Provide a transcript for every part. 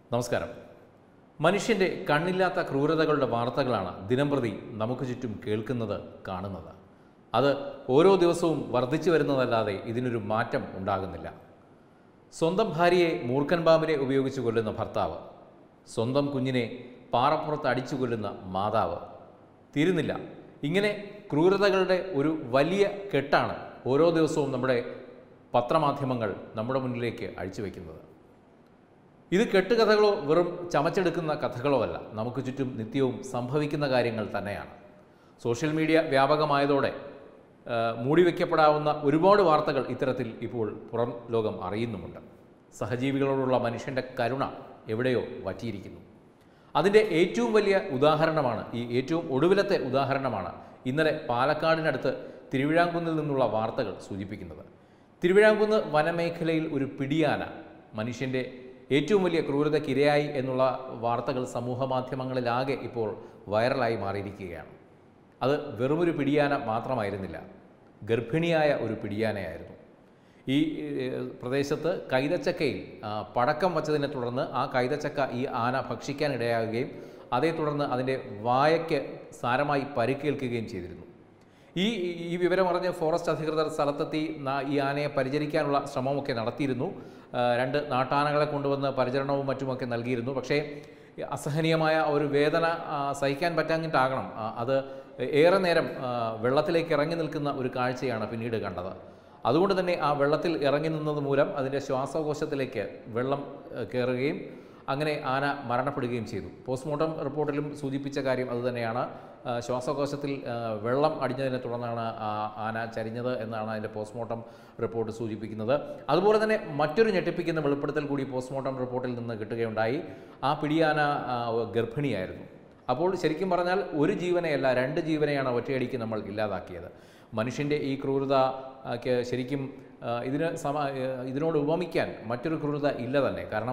നമസ്കാരം മനുഷ്യൻ്റെ കണ്ണില്ലാത്ത ക്രൂരതകളുടെ വാർത്തകളാണ് ദിനംപ്രതി നമുക്ക് ചുറ്റും കേൾക്കുന്നത് കാണുന്നത് അത് ഓരോ ദിവസവും വർദ്ധിച്ചു വരുന്നതല്ലാതെ ഇതിനൊരു മാറ്റം ഉണ്ടാകുന്നില്ല സ്വന്തം ഭാര്യയെ മൂർഖൻ പാമ്പിനെ ഉപയോഗിച്ച് കൊല്ലുന്ന ഭർത്താവ് സ്വന്തം കുഞ്ഞിനെ പാറപ്പുറത്ത് അടിച്ചു കൊല്ലുന്ന മാതാവ് തീരുന്നില്ല ഇങ്ങനെ ക്രൂരതകളുടെ ഒരു വലിയ കെട്ടാണ് ഓരോ ദിവസവും നമ്മുടെ പത്രമാധ്യമങ്ങൾ നമ്മുടെ മുന്നിലേക്ക് അഴിച്ചു വയ്ക്കുന്നത് ഇത് കെട്ടുകഥകളോ വെറും ചമച്ചെടുക്കുന്ന കഥകളോ അല്ല നമുക്ക് ചുറ്റും നിത്യവും സംഭവിക്കുന്ന കാര്യങ്ങൾ തന്നെയാണ് സോഷ്യൽ മീഡിയ വ്യാപകമായതോടെ ആ, മൂടിവെക്കപ്പെടാവുന്ന ഒരുപാട് വാർത്തകൾ ഇത്തരത്തിൽ ഇപ്പോൾ പുറം ലോകം അറിയുന്നുമുണ്ട് സഹജീവികളോടുള്ള മനുഷ്യൻ്റെ കരുണ എവിടെയോ വറ്റിയിരിക്കുന്നു അതിൻ്റെ ഏറ്റവും വലിയ ഉദാഹരണമാണ് ഈ ഏറ്റവും ഒടുവിലത്തെ ഉദാഹരണമാണ് ഇന്നലെ പാലക്കാടിനടുത്ത് തിരുവിഴാങ്കുന്നിൽ നിന്നുള്ള വാർത്തകൾ സൂചിപ്പിക്കുന്നത് തിരുവിഴാങ്കുന്ന് വനമേഖലയിൽ ഒരു പിടിയാന മനുഷ്യൻ്റെ ഏറ്റവും വലിയ ക്രൂരതയ്ക്കിരയായി എന്നുള്ള വാർത്തകൾ സമൂഹ മാധ്യമങ്ങളിലാകെ ഇപ്പോൾ വൈറലായി മാറിയിരിക്കുകയാണ് അത് വെറുമൊരു പിടിയാന മാത്രമായിരുന്നില്ല ഗർഭിണിയായ ഒരു പിടിയാനയായിരുന്നു ഈ ഏഹ്, പ്രദേശത്ത് കൈതച്ചക്കയിൽ ആ, പടക്കം വച്ചതിനെ തുടർന്ന് ആ കൈതച്ചക്ക ഈ ആന ഭക്ഷിക്കാനിടയാകുകയും അതേ തുടർന്ന് അതിൻ്റെ വായയ്ക്ക് സാരമായി പരിക്കേൽക്കുകയും ചെയ്തിരുന്നു ഈ ഈ വിവരം അറിഞ്ഞ് ഫോറസ്റ്റ് അധികൃതർ സ്ഥലത്തെത്തി ന- ഈ ആനയെ പരിചരിക്കാനുള്ള ശ്രമമൊക്കെ നടത്തിയിരുന്നു ആ, രണ്ട് നാട്ടാനകളെ കൊണ്ടുവന്ന് പരിചരണവും മറ്റുമൊക്കെ നൽകിയിരുന്നു പക്ഷേ അസഹനീയമായ ഒരു വേദന ആ, സഹിക്കാൻ പറ്റാഞ്ഞിട്ടാകണം ആ, അത് ഏറെ നേരം ആ, വെള്ളത്തിലേക്ക് ഇറങ്ങി നിൽക്കുന്ന ഒരു കാഴ്ചയാണ് പിന്നീട് കണ്ടത് അതുകൊണ്ട് തന്നെ ആ വെള്ളത്തിൽ ഇറങ്ങി നിന്നത് മൂലം അതിൻ്റെ ശ്വാസകോശത്തിലേക്ക് വെള്ളം ഏഹ്, കയറുകയും അങ്ങനെ ആന മരണപ്പെടുകയും ചെയ്തു പോസ്റ്റ്മോർട്ടം റിപ്പോർട്ടിലും സൂചിപ്പിച്ച കാര്യം അതുതന്നെയാണ് ആ, ശ്വാസകോശത്തിൽ ആ, വെള്ളം അടിഞ്ഞതിനെ തുടർന്നാണ് ആ ആന ചരിഞ്ഞത് എന്നാണ് അതിൻ്റെ പോസ്റ്റ്മോർട്ടം റിപ്പോർട്ട് സൂചിപ്പിക്കുന്നത് അതുപോലെ തന്നെ മറ്റൊരു ഞെട്ടിപ്പിക്കുന്ന വെളിപ്പെടുത്തൽ കൂടി പോസ്റ്റ്മോർട്ടം റിപ്പോർട്ടിൽ നിന്ന് കിട്ടുകയുണ്ടായി ആ പിടിയാന ആ, ഗർഭിണിയായിരുന്നു അപ്പോൾ ശരിക്കും പറഞ്ഞാൽ ഒരു ജീവനെയല്ല രണ്ട് ജീവനെയാണ് ഒറ്റയടിക്ക് നമ്മൾ ഇല്ലാതാക്കിയത് മനുഷ്യൻ്റെ ഈ ക്രൂരത ആ, ക്ക് ശരിക്കും ആ, ഇതിന് സമ ആ, ഇതിനോട് ഉപമിക്കാൻ മറ്റൊരു ക്രൂരത ഇല്ല തന്നെ കാരണം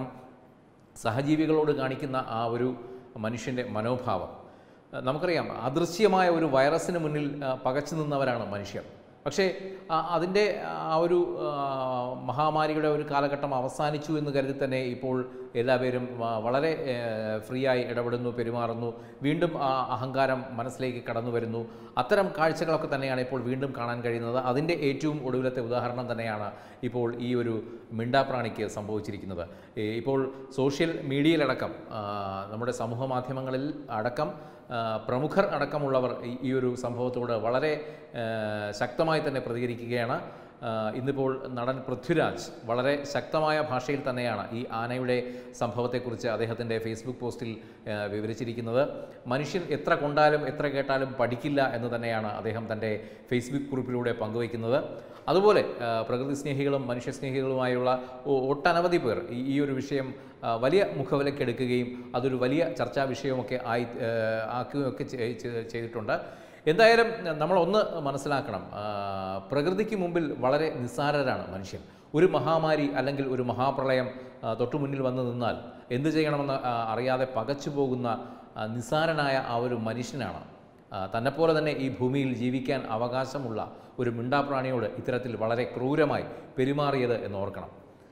സഹജീവികളോട് കാണിക്കുന്ന ആ ഒരു മനുഷ്യൻ്റെ മനോഭാവം ആ, നമുക്കറിയാം അദൃശ്യമായ ഒരു വൈറസിന് മുന്നിൽ ആ, പകച്ചു നിന്നവരാണ് മനുഷ്യർ പക്ഷേ ആ, അതിൻ്റെ ആ ഒരു ആ, മഹാമാരിയുടെ ഒരു കാലഘട്ടം അവസാനിച്ചു എന്ന് കരുതി തന്നെ ഇപ്പോൾ എല്ലാവരും ആ, വളരെ ഫ്രീ ആയി ഇടപെടുന്നു പെരുമാറുന്നു വീണ്ടും ആ അഹങ്കാരം മനസ്സിലേക്ക് കടന്നു വരുന്നു അത്തരം കാഴ്ചകളൊക്കെ തന്നെയാണ് ഇപ്പോൾ വീണ്ടും കാണാൻ കഴിയുന്നത് അതിൻ്റെ ഏറ്റവും ഒടുവിലത്തെ ഉദാഹരണം തന്നെയാണ് ഇപ്പോൾ ഈ ഒരു മിണ്ടാപ്രാണിക്ക് സംഭവിച്ചിരിക്കുന്നത് ഈ ഇപ്പോൾ സോഷ്യൽ മീഡിയയിലടക്കം ആ, നമ്മുടെ സമൂഹ മാധ്യമങ്ങളിൽ അടക്കം ആ, പ്രമുഖർ അടക്കമുള്ളവർ ഈ- ഈ ഒരു സംഭവത്തോട് വളരെ ആ, ശക്തമായി തന്നെ പ്രതികരിക്കുകയാണ് ആ, ഇന്നിപ്പോൾ നടൻ പൃഥ്വിരാജ് വളരെ ശക്തമായ ഭാഷയിൽ തന്നെയാണ് ഈ ആനയുടെ സംഭവത്തെക്കുറിച്ച് അദ്ദേഹത്തിൻ്റെ ഫേസ്ബുക്ക് പോസ്റ്റിൽ ആ, വിവരിച്ചിരിക്കുന്നത് മനുഷ്യൻ എത്ര കൊണ്ടാലും എത്ര കേട്ടാലും പഠിക്കില്ല എന്ന് തന്നെയാണ് അദ്ദേഹം തൻ്റെ ഫേസ്ബുക്ക് കുറിപ്പിലൂടെ പങ്കുവയ്ക്കുന്നത് അതുപോലെ ആ, പ്രകൃതി സ്നേഹികളും മനുഷ്യസ്നേഹികളുമായുള്ള ഒ- ഒട്ടനവധി പേർ ഈ ഈ ഒരു വിഷയം ആ, വലിയ മുഖവിലക്കെടുക്കുകയും അതൊരു വലിയ ചർച്ചാ വിഷയമൊക്കെ ആയി ആ, ആക്കുകയൊക്കെ ചെയ്- ചെയ്- ചെയ്തിട്ടുണ്ട് എന്തായാലും നമ്മൾ ഒന്ന് മനസ്സിലാക്കണം ആ, പ്രകൃതിക്ക് മുമ്പിൽ വളരെ നിസ്സാരരാണ് മനുഷ്യൻ ഒരു മഹാമാരി അല്ലെങ്കിൽ ഒരു മഹാപ്രളയം ആ, തൊട്ടു മുന്നിൽ വന്നു നിന്നാൽ എന്ത് ചെയ്യണമെന്ന് ആ, അറിയാതെ പകച്ചു പോകുന്ന ആ, നിസ്സാരനായ ആ ഒരു മനുഷ്യനാണ് ആ, തന്നെപ്പോലെ തന്നെ ഈ ഭൂമിയിൽ ജീവിക്കാൻ അവകാശമുള്ള ഒരു മിണ്ടാപ്രാണിയോട് ഇത്തരത്തിൽ വളരെ ക്രൂരമായി പെരുമാറിയത് എന്ന് ഓർക്കണം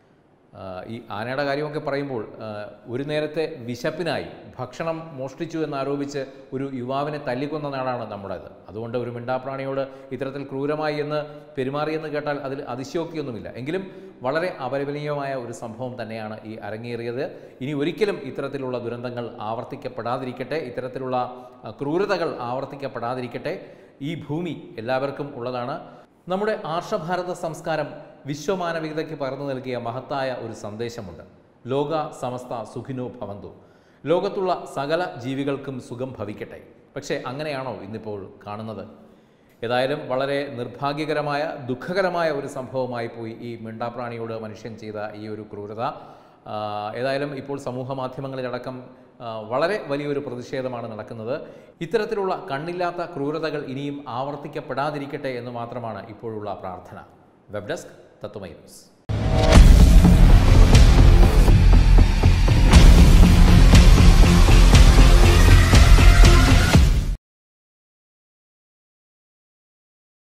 ആ, ഈ ആനയുടെ കാര്യമൊക്കെ പറയുമ്പോൾ ആ, ഒരു നേരത്തെ വിശപ്പിനായി ഭക്ഷണം മോഷ്ടിച്ചു എന്നാരോപിച്ച് ഒരു യുവാവിനെ തല്ലിക്കൊന്ന നാടാണ് നമ്മുടേത് അതുകൊണ്ട് ഒരു മിണ്ടാപ്രാണിയോട് ഇത്തരത്തിൽ ക്രൂരമായി എന്ന് പെരുമാറിയെന്ന് കേട്ടാൽ അതിൽ അതിശയോക്തിയൊന്നുമില്ല എങ്കിലും വളരെ അപലപനീയമായ ഒരു സംഭവം തന്നെയാണ് ഈ അരങ്ങേറിയത് ഇനി ഒരിക്കലും ഇത്തരത്തിലുള്ള ദുരന്തങ്ങൾ ആവർത്തിക്കപ്പെടാതിരിക്കട്ടെ ഇത്തരത്തിലുള്ള ആ, ക്രൂരതകൾ ആവർത്തിക്കപ്പെടാതിരിക്കട്ടെ ഈ ഭൂമി എല്ലാവർക്കും ഉള്ളതാണ് നമ്മുടെ ആർഷഭാരത സംസ്കാരം വിശ്വമാനവികതയ്ക്ക് പകർന്നു നൽകിയ മഹത്തായ ഒരു സന്ദേശമുണ്ട് ലോക സമസ്ത സുഖിനോ ഭവന്തു ലോകത്തുള്ള സകല ജീവികൾക്കും സുഖം ഭവിക്കട്ടെ പക്ഷേ അങ്ങനെയാണോ ഇന്നിപ്പോൾ കാണുന്നത് ഏതായാലും വളരെ നിർഭാഗ്യകരമായ ദുഃഖകരമായ ഒരു സംഭവമായി പോയി ഈ മിണ്ടാപ്രാണിയോട് മനുഷ്യൻ ചെയ്ത ഈ ഒരു ക്രൂരത ആ, ഏതായാലും ഇപ്പോൾ സമൂഹ മാധ്യമങ്ങളിലടക്കം ആ, വളരെ വലിയൊരു പ്രതിഷേധമാണ് നടക്കുന്നത് ഇത്തരത്തിലുള്ള കണ്ണില്ലാത്ത ക്രൂരതകൾ ഇനിയും ആവർത്തിക്കപ്പെടാതിരിക്കട്ടെ എന്ന് മാത്രമാണ് ഇപ്പോഴുള്ള പ്രാർത്ഥന വെബ് ഡെസ്ക് തത്വമൈ ന്യൂസ്